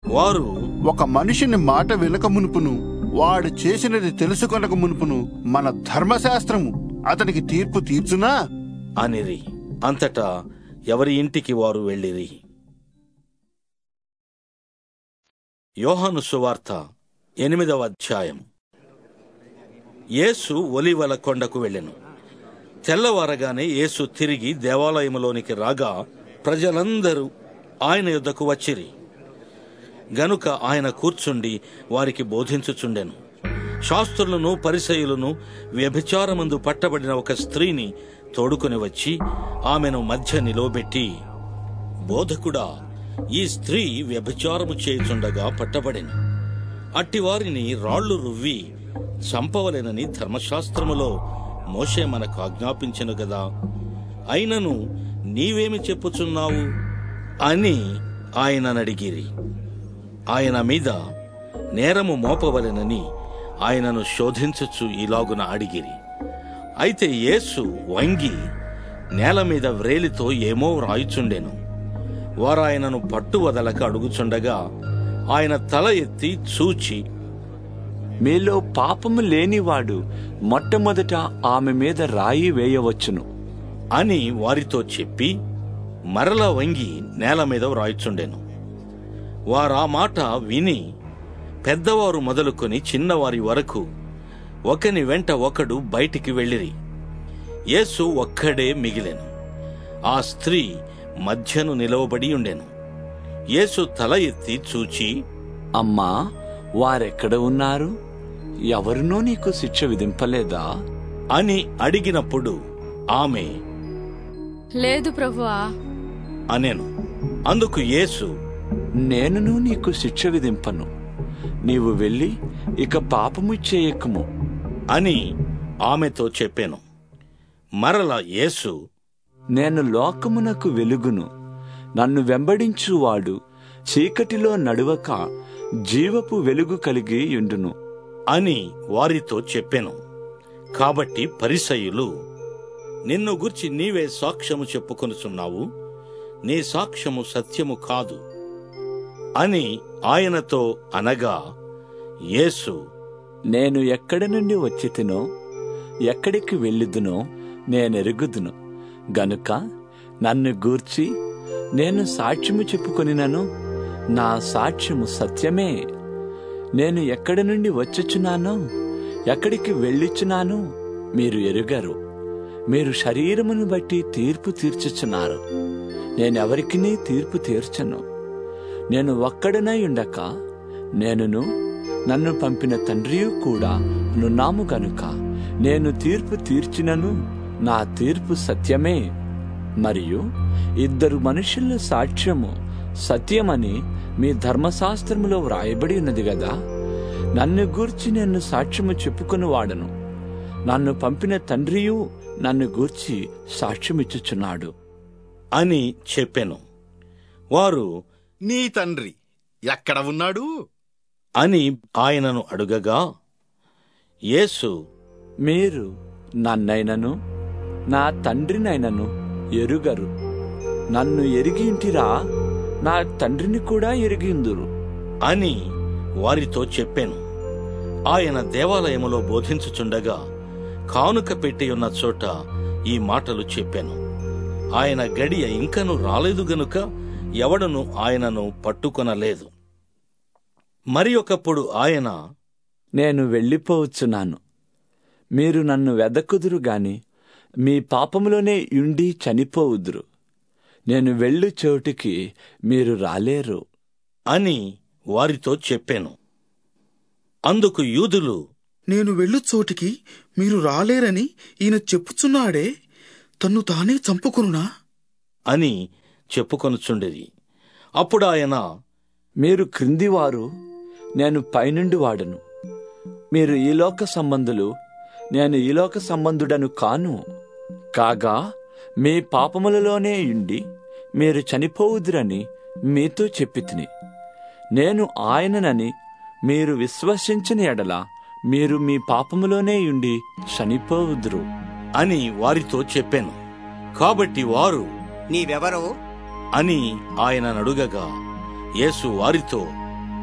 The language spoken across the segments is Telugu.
వారు ఒక మనిషిని మాట వినక మునుపును వాడు చేసినది తెలుసుకొనక మునుపును మన ధర్మశాస్త్రము అతనికి తీర్పు తీర్చునా అనిరి అంతటా ఎవరి ఇంటికి వారు వెళ్ళిరి యోహాను సువార్త ఎనిమిదవ అధ్యాయం యేసు ఒలివల కొండకు వెళ్ళెను తెల్లవారగానే యేసు తిరిగి దేవాలయములోనికి రాగా ప్రజలందరూ ఆయన యొద్దకు వచ్చిరి గనుక ఆయన కూర్చుండి వారికి బోధించుచుండెను శాస్త్రులను పరిసయులను వ్యభిచారమందు పట్టబడిన ఒక స్త్రీని తోడుకొని వచ్చి ఆమెను మధ్య నిలవబెట్టి బోధకుడా ఈ స్త్రీ వ్యభిచారము చేయుచుండగా పట్టబడెను అట్టివారిని రాళ్లు రువ్వి చంపవలెనని ధర్మశాస్త్రములో మోషే మనకు ఆజ్ఞాపించెను గదా అయినను నీవేమి చెప్పుచున్నావు అని ఆయననడిగిరి ఆయన మీద నేరము మోపవలెనని ఆయనను శోధించుచు ఇలాగున అడిగిరి అయితే యేసు వంగి నేల మీద వ్రేలితో ఏమో రాయుచుండెను వారాయనను పట్టు వదలక అడుగుచుండగా ఆయన తల ఎత్తి చూచి మీలో పాపము లేనివాడు మొట్టమొదట ఆమె మీద రాయి వేయవచ్చును అని వారితో చెప్పి మరల వంగి నేల మీద వ్రాయిచుండెను వారా మాట విని పెద్దవారు మొదలుకొని చిన్నవారి వరకు ఒకని వెంట ఒకడు బయటికి వెళ్ళిరి యేసు ఒక్కడే మిగిలెను ఆ స్త్రీ మధ్యను నిలవబడి ఉండెను యేసు తల ఎత్తి చూచి అమ్మా వారెక్కడ ఉన్నారు ఎవరునూ నీకు శిక్ష విధింపలేదా అని అడిగినప్పుడు ఆమె లేదు ప్రభువా అనెను అందుకు యేసు నేనును నీకు శిక్ష విధింపను నీవు వెళ్ళి ఇక పాపము చేయకము అని ఆమెతో చెప్పాను మరల యేసు నేను లోకమునకు వెలుగును నన్ను వెంబడించువాడు చీకటిలో నడువక జీవపు వెలుగు కలిగి యుండును అని వారితో చెప్పెను కాబట్టి పరిసయులు నిన్ను గుర్చి నీవే సాక్ష్యము చెప్పుకొనుచున్నావు నీ సాక్ష్యము సత్యము కాదు అని ఆయనతో అనగా యేసు నేను ఎక్కడి నుండి వచ్చి తినో ఎక్కడికి వెళ్ళిదునో నేనెరుగుదును గనుక నన్ను గూర్చి నేను సాక్ష్యము చెప్పుకొనినను నా సాక్ష్యము సత్యమే నేను ఎక్కడి నుండి వచ్చుచున్నానో ఎక్కడికి వెళ్ళిచున్నానో మీరు ఎరుగరు మీరు శరీరమును బట్టి తీర్పు తీర్చుచున్నారు నేనెవరికినీ తీర్పు తీర్చను నేను ఒక్కడనై ఉండక నేనును నన్ను పంపిన తండ్రియు కూడా నున్నాము గనుక నేను తీర్పు తీర్చినను నా తీర్పు సత్యమే మరియు ఇద్దరు మనుషుల సాక్ష్యము సత్యమని మీ ధర్మశాస్త్రములో వ్రాయబడి ఉన్నది గదా నన్ను గూర్చి నేను సాక్ష్యము చెప్పుకుని వాడను నన్ను పంపిన తండ్రియు నన్ను గూర్చి సాక్ష్యమిచ్చుచున్నాడు అని చెప్పెను వారు నీ తండ్రి ఎక్కడ ఉన్నాడు అని ఆయనను అడుగగా యేసు మీరు నన్నైనను నా తండ్రినైనను ఎరుగరు నన్ను ఎరిగింటిరా నా తండ్రిని కూడా ఎరిగిందురు అని వారితో చెప్పాను ఆయన దేవాలయములో బోధించుచుండగా కానుక పెట్టి ఉన్న చోట ఈ మాటలు చెప్పాను ఆయన గడియ ఇంకను రాలేదు గనుక ఎవడను ఆయనను పట్టుకొనలేదు మరి ఒకప్పుడు ఆయన నేను వెళ్ళిపోవచ్చున్నాను మీరు నన్ను వెదకుదురు గాని మీ పాపములోనే ఉండి చనిపోవుదురు నేను వెళ్ళు చోటికి మీరు రాలేరు అని వారితో చెప్పాను అందుకు యూదులు నేను వెళ్ళు చోటికి మీరు రాలేరని ఈయన చెప్పుచున్నాడే తన్ను తానే చంపుకొనునా అని చెప్పుకొనుచుండేది అప్పుడు ఆయన మీరు క్రిందివారు నేను పైనుండి వాడను మీరు ఈలోక సంబంధులు నేను ఈలోక సంబంధుడను కాను కాగా మీ పాపములలోనే ఉండి మీరు చనిపోవుదురని మీతో చెప్పితిని నేను ఆయననని మీరు విశ్వసించిన ఎడల మీరు మీ పాపములోనే ఉండి చనిపోవుదురు అని వారితో చెప్పాను కాబట్టి వారు నీవెవరో అని ఆయన అడుగగా యేసు వారితో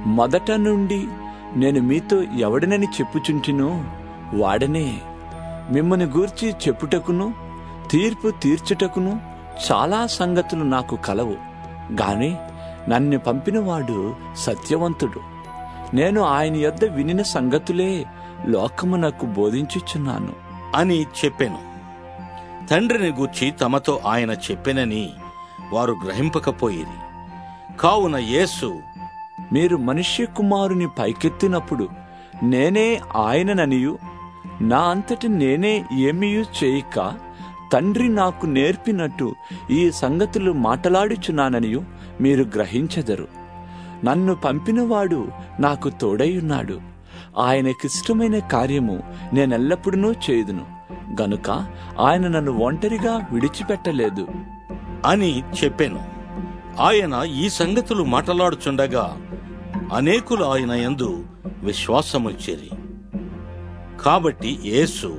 మొదట నుండి నేను మీతో ఎవడనని చెప్పుచుంటినో వాడనే మిమ్మల్ని గూర్చి చెప్పుటకును తీర్పు తీర్చుటకును చాలా సంగతులు నాకు కలవు గాని నన్ను పంపినవాడు సత్యవంతుడు నేను ఆయన యొద్ద వినిన సంగతులే లోకమునకు బోధించుచున్నాను అని చెప్పెను తండ్రిని గూర్చి తమతో ఆయన చెప్పెనని వారు గ్రహింపకపోయిరి కావున యేసు మీరు మనుష్య కుమారుని పైకెత్తినప్పుడు నేనే ఆయనననియు నా అంతటి నేనే ఏమీయూ చేయక తండ్రి నాకు నేర్పినట్టు ఈ సంగతులు మాటలాడుచున్నాననియు మీరు గ్రహించెదరు నన్ను పంపినవాడు నాకు తోడైయున్నాడు ఆయనకిష్టమైన కార్యము నేనెల్లప్పుడూ చేయుదును గనుక ఆయన నన్ను ఒంటరిగా విడిచిపెట్టలేదు అని చెప్పెను ఆయన ఈ సంగతులు మాట్లాడుచుండగా అనేకులు ఆయన యందు విశ్వాసముచ్చేరి కాబట్టి యేసు